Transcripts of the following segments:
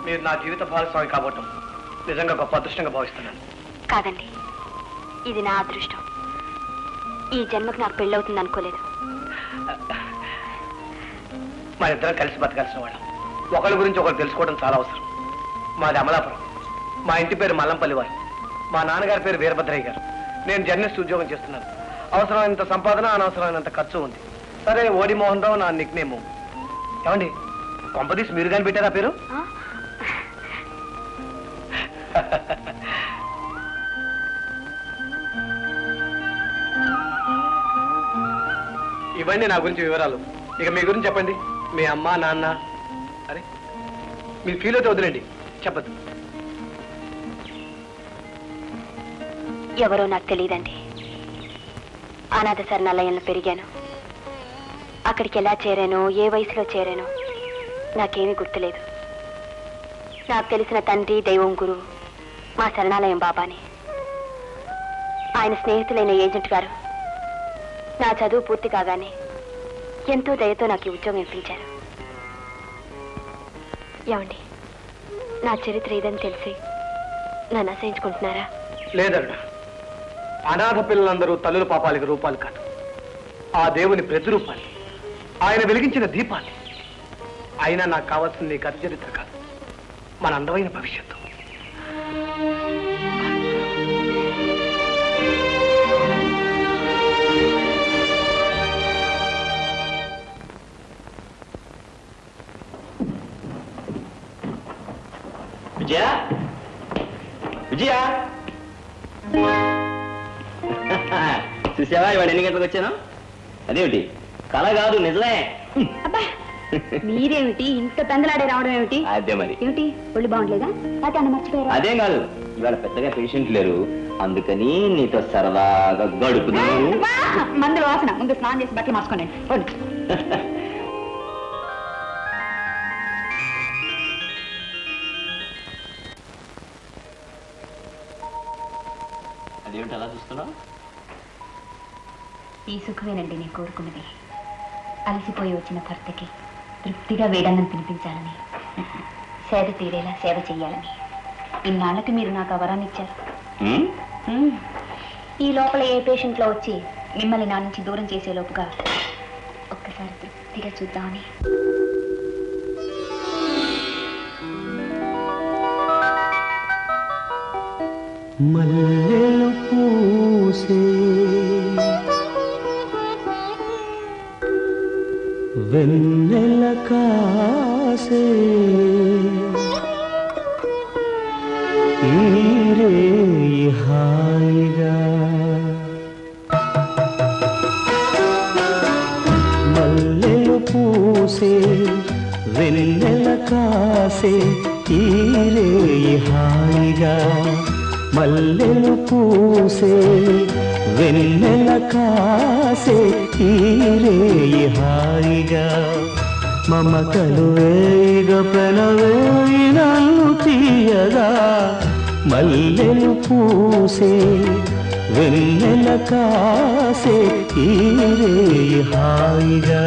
మీరు నా జీవిత భాగస్వామి కాబోటం నిజంగా గొప్ప అదృష్టంగా భావిస్తున్నాను కాదండి ఇది నా అదృష్టం ఈ జన్మకు నాకు పెళ్ళవుతుంది అనుకోలేదు మన ఇద్దరం కలిసి బతకాల్సిన వాళ్ళం ఒకరి గురించి ఒకరు తెలుసుకోవడం చాలా అవసరం మాది అమలాపురం మా ఇంటి పేరు మల్లంపల్లి వారు మా నాన్నగారి పేరు వీరభద్రయ్య గారు నేను జర్నలిస్ట్ ఉద్యోగం చేస్తున్నాను అవసరమైనంత సంపాదన అనవసరమైనంత ఖర్చు ఉంది సరే ఓడి మోహన్ రావు నా నిక్ నేమ్ ఏమండి కొంపదీసి మీరు కానీ పెట్టారా పేరు ఆ? ఇవ్వండి నా గురించి వివరాలు ఇక మీ గురించి చెప్పండి మీ అమ్మ నాన్న అరే మీరు ఫీల్ అయితే వదిలేండి చెప్పద్దు ఎవరో నాకు తెలియదండి అనాథ శరణాలయంలో పెరిగాను అక్కడికి ఎలా చేరానో ఏ వయసులో చేరానో నాకేమీ గుర్తులేదు నాకు తెలిసిన తండ్రి దైవం గురువు మా శరణాలయం బాబాని ఆయన స్నేహితులైన ఏజెంట్ గారు నా చదువు పూర్తి కాగానే ఎంతో దయతో నాకు ఈ ఉద్యోగం ఇప్పించారు ఏమండి నా చరిత్ర ఇదని తెలిసి నన్ను అసహించుకుంటున్నారా లేదల్లా అనాథ పిల్లలందరూ తల్లుల పాపాలకి రూపాలు కాదు ఆ దేవుని ప్రతిరూపాలు ఆయన వెలిగించిన దీపాలు అయినా నాకు కావాల్సింది నీ గత చరిత్ర కాదు మన అందమైన భవిష్యత్తు విజయ విజయ చూసావా ఇవాళ ఎన్ని గంటలకు వచ్చాను అదేమిటి కళ కాదు నిజమే అబ్బా మీరేమిటి ఇంత పెందలాడే రావడం ఏమిటి అదే మరి ఏమిటి ఒళ్ళు బాగుండలేదా లేకపోతే అన్న మర్చిపోయారా అదేం కాదు ఇవాళ పెద్దగా పేషెంట్ లేరు అందుకని నీతో సరదాగా గడుపుదాము అబ్బా! మందుల వాసన ముందు స్నానం చేసి బట్టలు మార్చుకోండి పోండి. అదేమిటి అలా చూస్తున్నావు ఈ సుఖమేనండి నేను కోరుకున్నది అలసిపోయి వచ్చిన భర్తకి తృప్తిగా వేడన్నం తినిపించాలని సేద తీరేలా సేవ చెయ్యాలని ఇన్నాళ్ళకి మీరు నాకు ఆ వరాన్ని ఇచ్చారు ఉమ్? మ్మ్. ఈ లోపల ఏ పేషెంట్లో వచ్చి మిమ్మల్ని నా నుంచి దూరం చేసే లోపుగా ఒక్కసారి తృప్తిగా చూద్దామని మల్లెలు పూసే వెన్నెల కాసే ఈరే హాయిగా మల్లెలు పూసే వెన్నెల కాసే ఈరే హాయిగా మల్లెలు పూసే వెన్నెల కాసే ఈరే హాయిగా మమతలు వేగ ప్రణవేయి నన్ను తీయగా మల్లెలు పూసే వెన్నెల కాసే ఈరే హాయిగా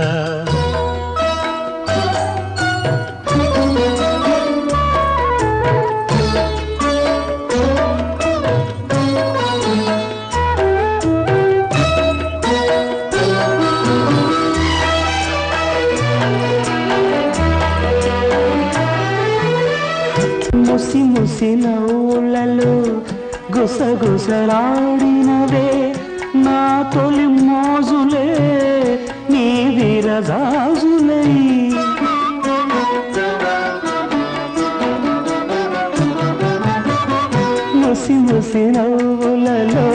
ముసి ముసి నవ్వులలో గుసగుసలాడినవే నా తొలి మోజులే నీ విరదాజులై ముసి ముసి నవ్వులలో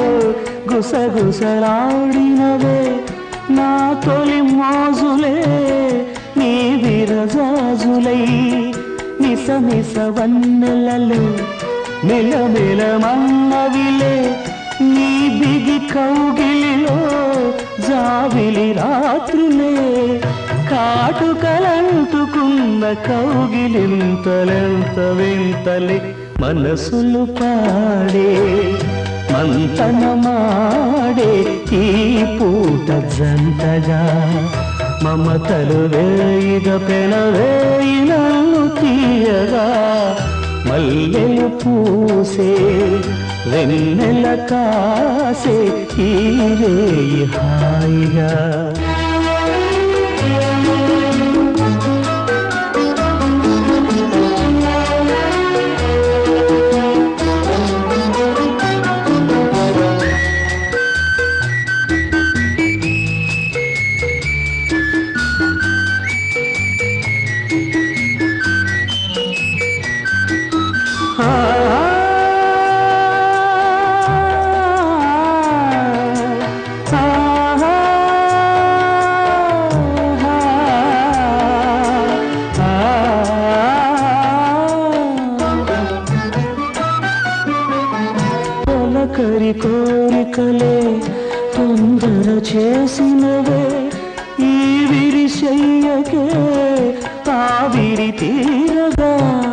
గుసగుసలాడినవే నా తొలి మోజులే నీ విరజాజులై మిస మిస వన్నెలలో మెలమెల మన్నవిలే నీ బిగి కౌగిలిలో జావిలి రాత్రులే కాటుకలంటుకున్న కౌగిలింతలెంత వింతలే మనసులు పాడే మంతనమాడే ఈ పూట జంటగా మమతలు వేయిగ పెనవేయి నన్ను తీయగా మల్లెలు పూసే వెన్నెల కాసే ఈ రేయి హాయిగా తొలకరి కోరికలే తొందర చేసినవే ఈ విరిశయ్యకే ఆవిరి తీరగా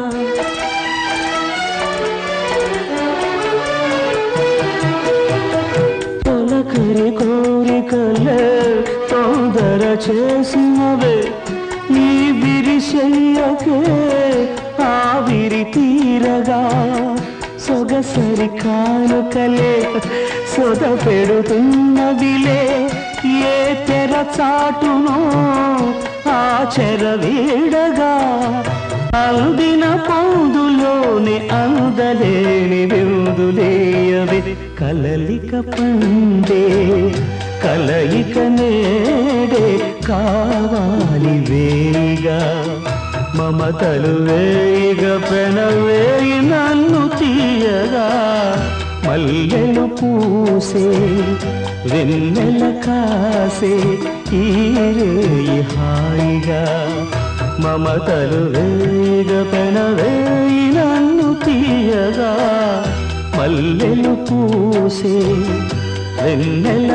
తొలకరి కోరికలే తొందర చేసినవే నీ విరిశయ్యకే ఆవిరి తీరగా సొగసరి కానుకలే సొద పెడుతున్నదిలే ఏ తెర చాటునో ఆ చెర వీడగా అందిన పొందులోని అందలేని విందులేయవి కలలిక పండే కలయిక నేడే కావాలి వేగా మమతలు వేయిగ పెనవేయి నన్ను తీయగా మల్లెలు పూసే వెన్నెల కాసే ఈ రేయి హాయిగా మమతలు వేగ పెనవేయి నన్ను తీయగా మల్లెలు పూసే వెన్నెల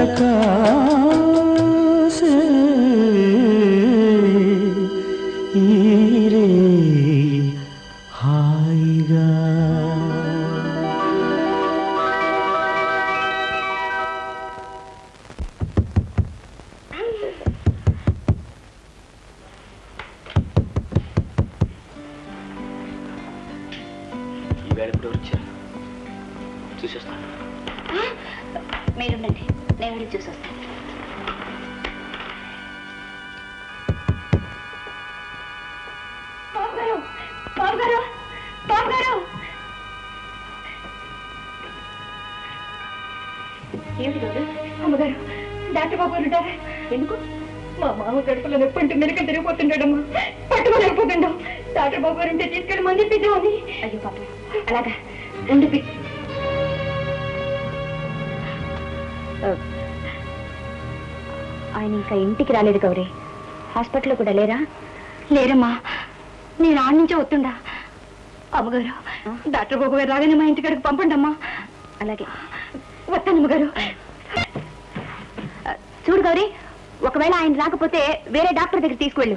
కాసే ఈరే హాయిగా ఈవేళ ఇప్పుడు వచ్చారు చూసేస్తాను మీరుండండి నేను వెళ్ళి చూసి వస్తాను ఏమిటి గౌరీ అమ్మగారు డాక్టర్ బాబు గారు ఉంటారా ఎందుకు మా మామ గడుపులో నొప్పి అంటే మెరుక తిరిగిపోతుంటాడమ్మా పట్టుకోలేకపోతుంటాం డాక్టర్ బాబు గారు ఉంటే తీసుకెళ్ళి మంది ఇప్పిద్దామని అయ్యో పాప అలాగా ఉండి పి- ఆ, ఆయన ఇంకా ఇంటికి రాలేదు గౌరీ హాస్పిటల్లో కూడా లేరా లేరమ్మా నేను ఆడ నుంచే వస్తుండా అమ్మగారు డాక్టర్ బాబు గారు రాగానే మా ఇంటి కాడికి పంపండి అమ్మా అలాగే వస్తాను అమ్మగారు ఆ, చూడు గౌరీ ఒకవేళ ఆయన రాకపోతే వేరే డాక్టర్ దగ్గర తీసుకువెళ్ళు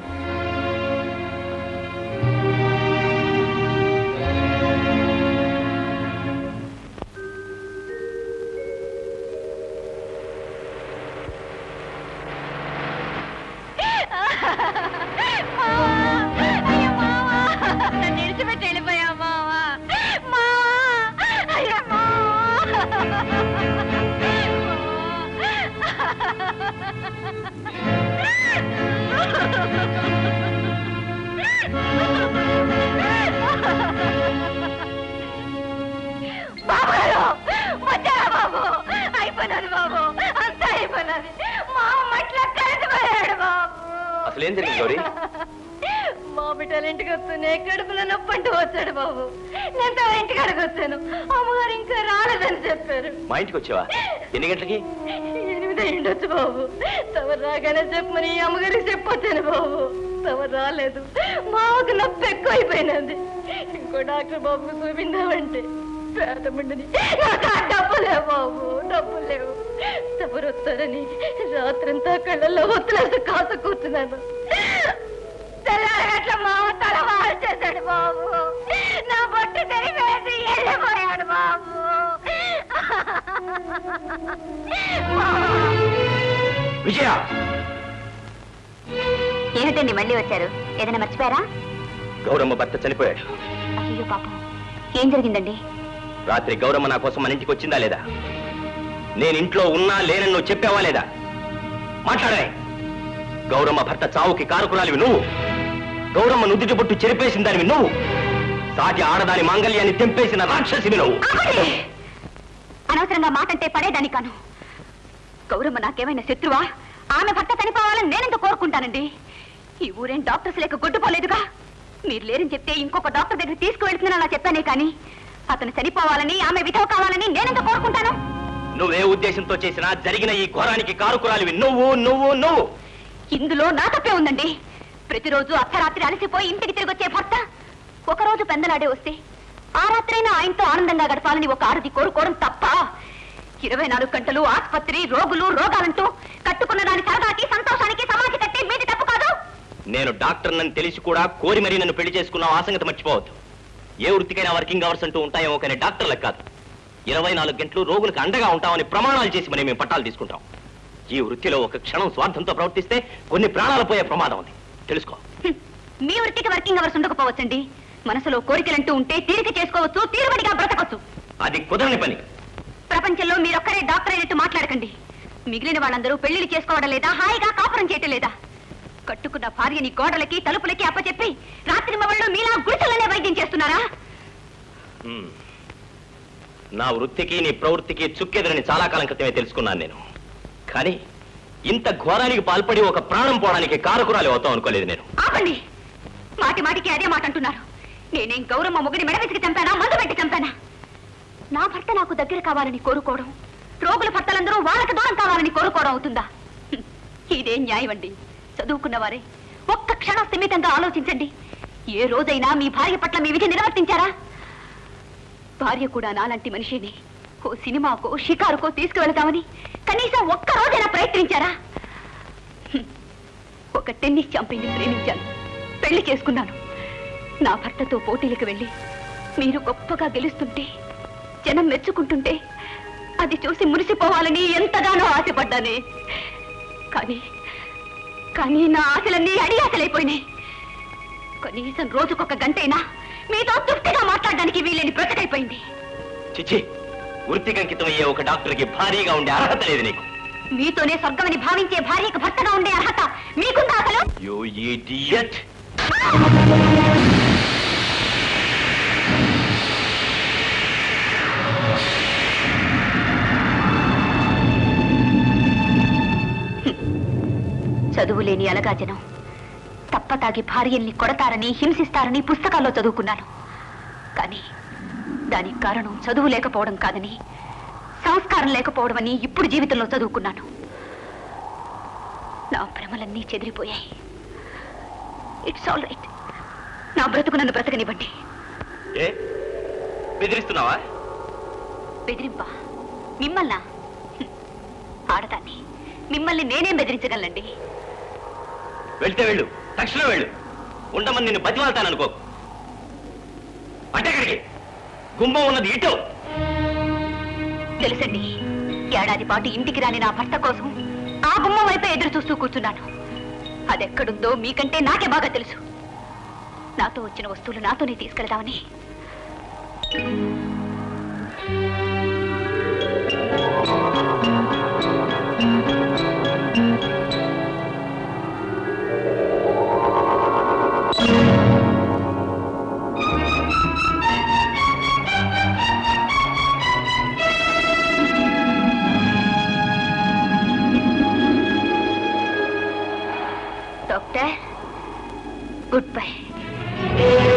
నిడిచిపెట్టి వెళ్ళిపోయా మావా మావా అయ్యో బాబు గారు వచ్చారా బాబు అయిపోయినది బాబు అంతా అయిపోయినది మామ మట్ల కలిసిపోయాడు బాబు అసలు ఏం జరిగింది గౌరీ మా బిడ్డలు ఇంటికి వస్తూనే కడుపులో నొప్పి అంటూ వచ్చాడు బాబు నేను తమ ఇంటికి అడగొచ్చాను అమ్మగారు ఇంకా రాలేదని చెప్పారు మా ఇంటికి వచ్చావా ఎన్ని గంటలకి ఎనిమిది అయ్యుండొచ్చు బాబు తమ రాగానే చెప్పమని ఈ అమ్మగారికి చెప్పొచ్చాను బాబు తమ రాలేదు మామకు నొప్పి ఎక్కువైపోయినది ఇంకో డాక్టర్ బాబుకు చూపిందామంటే పేద బిడ్డని నాకు ఆ డబ్బు లేవు బాబు డబ్బు లేవు తమరు వస్తారని రాత్రంతా కళ్ళల్లో ఒత్తులేసి కాస కూర్చున్నాను తెల్లారగట్ల మామ తల వారు చేశాడు బాబు నా బొట్టు తెరిపేసి వెళ్ళిపోయాడు బాబు విజయ ఏమిటండి మళ్ళీ వచ్చారు ఏదైనా మర్చిపోయారా గౌరమ్మ భర్త చనిపోయాడు అయ్యో పాపం ఏం జరిగిందండి రాత్రి గౌరమ్మ నా కోసం మన ఇంటికి వచ్చిందా లేదా నేను ఇంట్లో ఉన్నా లేనని నువ్వు చెప్పావా లేదా మాట్లాడే గౌరమ్మ భర్త చావుకి కారుకురాలివి నువ్వు గౌరమ్మ నుదుటి బొట్టు చెరిపేసిందానివి నువ్వు సాటి ఆడదాని మాంగల్యాన్ని తెంపేసిన రాక్షసివి నువ్వు ఆగండి! అనవసరంగా మాటంటే పడేదాని కాను గౌరమ్మ నాకేమైనా శత్రువా ఆమె భర్త చనిపోవాలని నేనెంత కోరుకుంటానండి ఈ ఊరేం డాక్టర్స్ లేక గొడ్డుపోలేదుగా మీరు లేరని చెప్తే ఇంకొక డాక్టర్ దగ్గర తీసుకువెళ్తున్నాను అలా చెప్పానే కానీ అతను చనిపోవాలని ఆమె విధవ కావాలని నేనెంత కోరుకుంటాను నువ్వే ఉద్దేశంతో చేసినా జరిగిన ఈ ఘోరానికి కారుకురాలివి నువ్వు నువ్వు నువ్వు ఇందులో నా తప్పే ఉందండి ప్రతిరోజు అర్ధరాత్రి అలసిపోయి ఇంటికి తిరిగి వచ్చే భర్త ఒకరోజు పెందలాడే వస్తే ఆ రాత్రైనా ఆయనతో ఆనందంగా గడపాలని ఒక ఆడది కోరుకోవడం తప్ప ఇరవై నాలుగు గంటలు ఆసుపత్రి రోగులు రోగాలంటూ కట్టుకున్న దాని సరదాకి సంతోషానికి సమాధి కట్టే మీది తప్పు కాదు నేను డాక్టర్ నన్ను తెలిసి కూడా కోరి మరీ నన్ను పెళ్లి చేసుకున్నావు ఆ సంగతి మర్చిపోవద్దు ఏ వృత్తికైనా వర్కింగ్ అవర్స్ అంటూ ఉంటాయేమో కానీ డాక్టర్లకు కాదు ఇరవై నాలుగు గంటలు రోగులకు అండగా ఉంటామని ప్రమాణాలు చేసి మరి మేము పట్టాలు తీసుకుంటాం ఈ వృత్తిలో ఒక క్షణం స్వార్థంతో ప్రవర్తిస్తే కొన్ని ప్రాణాలు పోయే ప్రమాదం ఉంది తెలుసుకో హ్మ్. మీ వృత్తికి వర్కింగ్ అవర్స్ ఉండకపోవచ్చండి మనసులో కోరికలంటూ ఉంటే తీరిక చేసుకోవచ్చు తీరుబడిగా బ్రతకొచ్చు అది కుదరని పని ప్రపంచంలో మీరొక్కరే డాక్టర్ అయినట్టు మాట్లాడకండి మిగిలిన వాళ్ళందరూ పెళ్లిళ్ళు చేసుకోవడం లేదా హాయిగా కాపురం చేయటం లేదా కట్టుకున్న భార్యని గోడలకి తలుపులకి అప్పచెప్పి రాత్రి మవళ్ళు మీలా గుడిసెలనే వైద్యం చేస్తున్నారా హ్మ్. నా వృత్తికి నీ ప్రవృత్తికి చుక్కెదురని చాలా కాలం క్రితమే తెలుసుకున్నాను నేను కానీ ఇంత ఘోరానికి పాల్పడి ఒక ప్రాణం పోవడానికి కారకురాలు అవుతాం అనుకోలేదు నేను ఆపండి మాటి మాటికి అదే మాట అంటున్నారు నేనేం గౌరమ్మ మొగుడి మెడ వెతికి చంపానా మందు పెట్టి చంపానా నా భర్త నాకు దగ్గర కావాలని కోరుకోవడం రోగుల భర్తలందరూ వాళ్ళకి దూరం కావాలని కోరుకోవడం అవుతుందా హ్మ్. ఇదేం న్యాయం అండి చదువుకున్న వారే ఒక్క క్షణం స్థిమితంగా ఆలోచించండి ఏ రోజైనా మీ భార్య పట్ల మీ విధి నిర్వర్తించారా భార్య కూడా నాలాంటి మనిషిని ఓ సినిమాకో షికారుకో తీసుకువెళతామని కనీసం ఒక్క రోజైనా ప్రయత్నించారా హ్మ్. ఒక టెన్నిస్ ఛాంపియన్ని ప్రేమించాను పెళ్లి చేసుకున్నాను నా భర్తతో పోటీలకు వెళ్ళి మీరు గొప్పగా గెలుస్తుంటే జనం మెచ్చుకుంటుంటే అది చూసి మురిసిపోవాలని ఎంతగానో ఆశపడ్డానే కానీ కానీ నా ఆశలన్నీ అడి ఆశలైపోయినాయి కనీసం రోజుకొక గంటైనా మీతో తృప్తిగా మాట్లాడడానికి వీలేని బ్రతకైపోయింది చిచి వృత్తికి అంకితం అయ్యే ఒక డాక్టర్కి భారీగా ఉండే అర్హత లేదు నీకు మీతోనే స్వర్గమని భావించే భార్యకు భర్తగా ఉండే అర్హత మీకుందా అసలు యు ఇడియట్ చదువు లేని అలగాజనం తప్పతాగి భార్యల్ని కొడతారని హింసిస్తారని పుస్తకాల్లో చదువుకున్నాను కానీ దానికి కారణం చదువు లేకపోవడం కాదని సంస్కారం లేకపోవడం అని ఇప్పుడు జీవితంలో చదువుకున్నాను నా భ్రమలన్నీ చెదిరిపోయాయి ఇట్స్ ఆల్ రైట్ నా బ్రతుకు నన్ను బ్రతకనివ్వండి ఏ బెదిరిస్తున్నావా బెదిరింపా మిమ్మల్నా హ్మ్. ఆడదాన్ని మిమ్మల్ని నేనేం బెదిరించగలండి వెళ్తే వెళ్ళు తక్షణం వెళ్ళు ఉండమని నిన్ను బతిమాలతాననుకో అట్టెక్కడికి గుమ్మం ఉన్నది ఇటు తెలుసండి ఏడాది పాటు ఇంటికి రాని నా భర్త కోసం ఆ గుమ్మం వైపే ఎదురు చూస్తూ కూర్చున్నాను అదెక్కడుందో మీకంటే నాకే బాగా తెలుసు నాతో వచ్చిన వస్తువులు నాతోనే తీసుకెళ్దామని డాక్టర్ గుడ్ బై